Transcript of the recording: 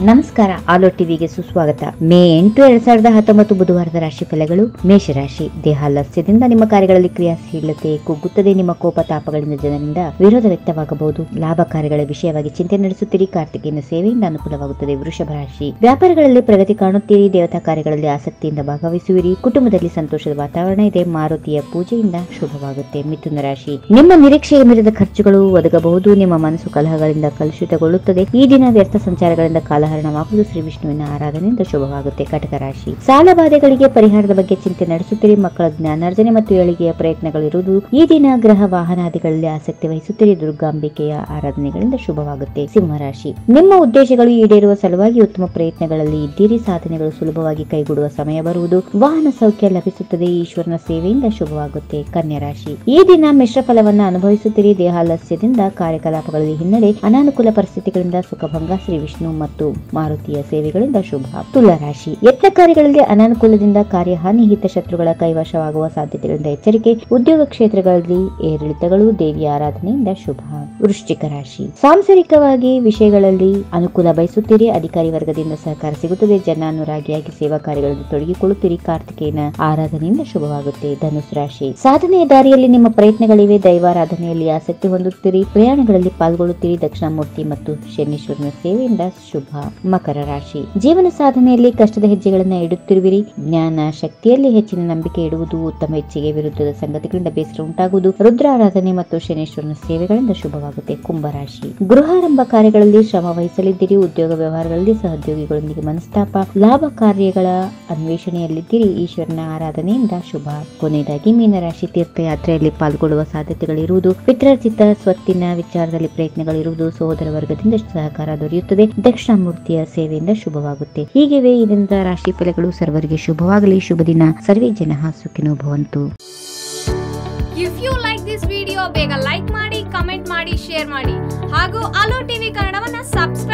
ನಮಸ್ಕಾರ ಆಲೋ ಟಿವಿಗೆ ಸುಸ್ವಾಗತ ಮೇ ಎಂಟು ಎರಡ್ ಸಾವಿರದ ಹತ್ತೊಂಬತ್ತು ಬುಧವಾರದ ರಾಶಿ ಫಲಗಳು ಮೇಷರಾಶಿ ದೇಹಾಲಸ್ಯದಿಂದ ನಿಮ್ಮ ಕಾರ್ಯಗಳಲ್ಲಿ ಕ್ರಿಯಾಶೀಲತೆ ಕುಗ್ಗುತ್ತದೆ ನಿಮ್ಮ ಕೋಪ ತಾಪಗಳಿಂದ ಜನರಿಂದ ವಿರೋಧ ವ್ಯಕ್ತವಾಗಬಹುದು ಲಾಭ ಕಾರ್ಯಗಳ ವಿಷಯವಾಗಿ ಚಿಂತೆ ನಡೆಸುತ್ತೀರಿ ಕಾರ್ತಿಕೇಯನ ಸೇವೆಯಿಂದ ಅನುಕೂಲವಾಗುತ್ತದೆ ವೃಷಭ ರಾಶಿ ವ್ಯಾಪಾರಗಳಲ್ಲಿ ಪ್ರಗತಿ ಕಾಣುತ್ತೀರಿ ದೇವತಾ ಕಾರ್ಯಗಳಲ್ಲಿ ಆಸಕ್ತಿಯಿಂದ ಭಾಗವಹಿಸುವಿರಿ ಕುಟುಂಬದಲ್ಲಿ ಸಂತೋಷದ ವಾತಾವರಣ ಇದೆ ಮಾರುತಿಯ ಪೂಜೆಯಿಂದ ಶುಭವಾಗುತ್ತೆ ಮಿಥುನ ರಾಶಿ ನಿಮ್ಮ ನಿರೀಕ್ಷೆಗೆ ಮೀರಿದ ಖರ್ಚುಗಳು ಒದಗಬಹುದು ನಿಮ್ಮ ಮನಸ್ಸು ಕಲಹಗಳಿಂದ ಕಲುಷಿತಗೊಳ್ಳುತ್ತದೆ ಈ ದಿನ ವ್ಯರ್ಥ ಸಂಚಾರಗಳಿಂದ ಕಾಲಹರಣವಾಗುವುದು ಶ್ರೀ ವಿಷ್ಣುವಿನ ಆರಾಧನೆಯಿಂದ ಶುಭವಾಗುತ್ತೆ ಕಟಕ ರಾಶಿ ಸಾಲ ಬಾಧೆಗಳಿಗೆ ಪರಿಹಾರದ ಬಗ್ಗೆ ಚಿಂತೆ ನಡೆಸುತ್ತೀರಿ ಮಕ್ಕಳ ಜ್ಞಾನಾರ್ಜನೆ ಮತ್ತು ಏಳಿಗೆಯ ಪ್ರಯತ್ನಗಳಿರುವುದು ಈ ದಿನ ಗ್ರಹ ವಾಹನಾದಿಗಳಲ್ಲಿ ಆಸಕ್ತಿ ವಹಿಸುತ್ತೀರಿ ದುರ್ಗಾಂಬಿಕೆಯ ಆರಾಧನೆಗಳಿಂದ ಶುಭವಾಗುತ್ತೆ ಸಿಂಹರಾಶಿ ನಿಮ್ಮ ಉದ್ದೇಶಗಳು ಈಡೇರುವ ಸಲುವಾಗಿ ಉತ್ತಮ ಪ್ರಯತ್ನಗಳಲ್ಲಿ ಇದ್ದೀರಿ ಸಾಧನೆಗಳು ಸುಲಭವಾಗಿ ಕೈಗೂಡುವ ಸಮಯ ಬರುವುದು ವಾಹನ ಸೌಖ್ಯ ಲಭಿಸುತ್ತದೆ ಈಶ್ವರನ ಸೇವೆಯಿಂದ ಶುಭವಾಗುತ್ತೆ ಕನ್ಯಾ ರಾಶಿ ಈ ದಿನ ಮಿಶ್ರ ಫಲವನ್ನ ಅನುಭವಿಸುತ್ತೀರಿ ದೇಹಾಲಸ್ಯದಿಂದ ಕಾರ್ಯಕಲಾಪಗಳಲ್ಲಿ ಹಿನ್ನಡೆ ಅನಾನುಕೂಲ ಪರಿಸ್ಥಿತಿಗಳಿಂದ ಸುಖಭಂಗ ಶ್ರೀ ವಿಷ್ಣು ಮತ್ತು ಮಾರುತಿಯ ಸೇವೆಗಳಿಂದ ಶುಭ ತುಲಾ ರಾಶಿ ಯತ್ನ ಕಾರ್ಯಗಳಲ್ಲಿ ಅನಾನುಕೂಲದಿಂದ ಕಾರ್ಯಹಾನಿ ಹಿತಶತ್ರುಗಳ ಕೈವಶವಾಗುವ ಸಾಧ್ಯತೆಗಳಿಂದ ಎಚ್ಚರಿಕೆ ಉದ್ಯೋಗ ಕ್ಷೇತ್ರಗಳಲ್ಲಿ ಏರಿಳಿತಗಳು ದೇವಿಯ ಆರಾಧನೆಯಿಂದ ಶುಭ ವೃಶ್ಚಿಕ ರಾಶಿ ಸಾಂಸಾರಿಕವಾಗಿ ವಿಷಯಗಳಲ್ಲಿ ಅನುಕೂಲ ಬಯಸುತ್ತೀರಿ ಅಧಿಕಾರಿ ವರ್ಗದಿಂದ ಸಹಕಾರ ಸಿಗುತ್ತದೆ ಜನಾನುರಾಗಿಯಾಗಿ ಸೇವಾ ಕಾರ್ಯಗಳಲ್ಲಿ ತೊಡಗಿಕೊಳ್ಳುತ್ತೀರಿ ಕಾರ್ತಿಕೇಯನ ಆರಾಧನೆಯಿಂದ ಶುಭವಾಗುತ್ತೆ ಧನುಸ್ ರಾಶಿ ಸಾಧನೆಯ ದಾರಿಯಲ್ಲಿ ನಿಮ್ಮ ಪ್ರಯತ್ನಗಳಿವೆ ದೈವಾರಾಧನೆಯಲ್ಲಿ ಆಸಕ್ತಿ ಹೊಂದುತ್ತೀರಿ ಪ್ರಯಾಣಗಳಲ್ಲಿ ಪಾಲ್ಗೊಳ್ಳುತ್ತೀರಿ ದಕ್ಷಿಣಾಮೂರ್ತಿ ಮತ್ತು ಶನೀಶ್ವರನ ಸೇವೆಯಿಂದ ಶುಭ ಮಕರ ರಾಶಿ ಜೀವನ ಸಾಧನೆಯಲ್ಲಿ ಕಷ್ಟದ ಹೆಜ್ಜೆಗಳನ್ನ ಇಡುತ್ತಿರುವಿರಿ ಜ್ಞಾನ ಶಕ್ತಿಯಲ್ಲಿ ಹೆಚ್ಚಿನ ನಂಬಿಕೆ ಇಡುವುದು ಉತ್ತಮ ಇಚ್ಛೆಗೆ ವಿರುದ್ಧದ ಸಂಗತಿಗಳಿಂದ ಬೇಸರ ಉಂಟಾಗುವುದು ರುದ್ರ ಆರಾಧನೆ ಮತ್ತು ಶನೇಶ್ವರನ ಸೇವೆಗಳಿಂದ ಶುಭವಾಗುತ್ತೆ ಕುಂಭರಾಶಿ ಗೃಹಾರಂಭ ಕಾರ್ಯಗಳಲ್ಲಿ ಶ್ರಮ ವಹಿಸಲಿದ್ದೀರಿ ಉದ್ಯೋಗ ವ್ಯವಹಾರಗಳಲ್ಲಿ ಸಹೋದ್ಯೋಗಿಗಳೊಂದಿಗೆ ಮನಸ್ತಾಪ ಲಾಭ ಕಾರ್ಯಗಳ ಅನ್ವೇಷಣೆಯಲ್ಲಿದ್ದೀರಿ ಈಶ್ವರನ ಆರಾಧನೆಯಿಂದ ಶುಭ ಕೊನೆಯದಾಗಿ ಮೀನರಾಶಿ ತೀರ್ಥಯಾತ್ರೆಯಲ್ಲಿ ಪಾಲ್ಗೊಳ್ಳುವ ಸಾಧ್ಯತೆಗಳಿರುವುದು ಪಿತ್ರಾರ್ಜಿತ ಸ್ವತ್ತಿನ ವಿಚಾರದಲ್ಲಿ ಪ್ರಯತ್ನಗಳಿರುವುದು ಸಹೋದರ ವರ್ಗದಿಂದ ಸಹಕಾರ ದೊರೆಯುತ್ತದೆ ದಕ್ಷಿಣಾಮೂರ್ತಿಯ ಸೇವೆಯಿಂದ ಶುಭವಾಗುತ್ತೆ ಹೀಗಿವೆ ಈ ದಿನದ ರಾಶಿ ಫಲಗಳು ಸರ್ವರಿಗೆ ಶುಭವಾಗಲಿ ಶುಭ ದಿನ ಸರ್ವೇ ಜನ ಸುಖಿನೋ ಭವಂತು if you like this video ಬೇಗ ಲೈಕ್ ಮಾಡಿ ಕಮೆಂಟ್ ಮಾಡಿ ಶೇರ್ ಮಾಡಿ ಹಾಗೂ ಅಲೋ ಟಿವಿ ಕನ್ನಡವನ್ನ ಸಬ್ಸ್ಕ್ರೈಬ್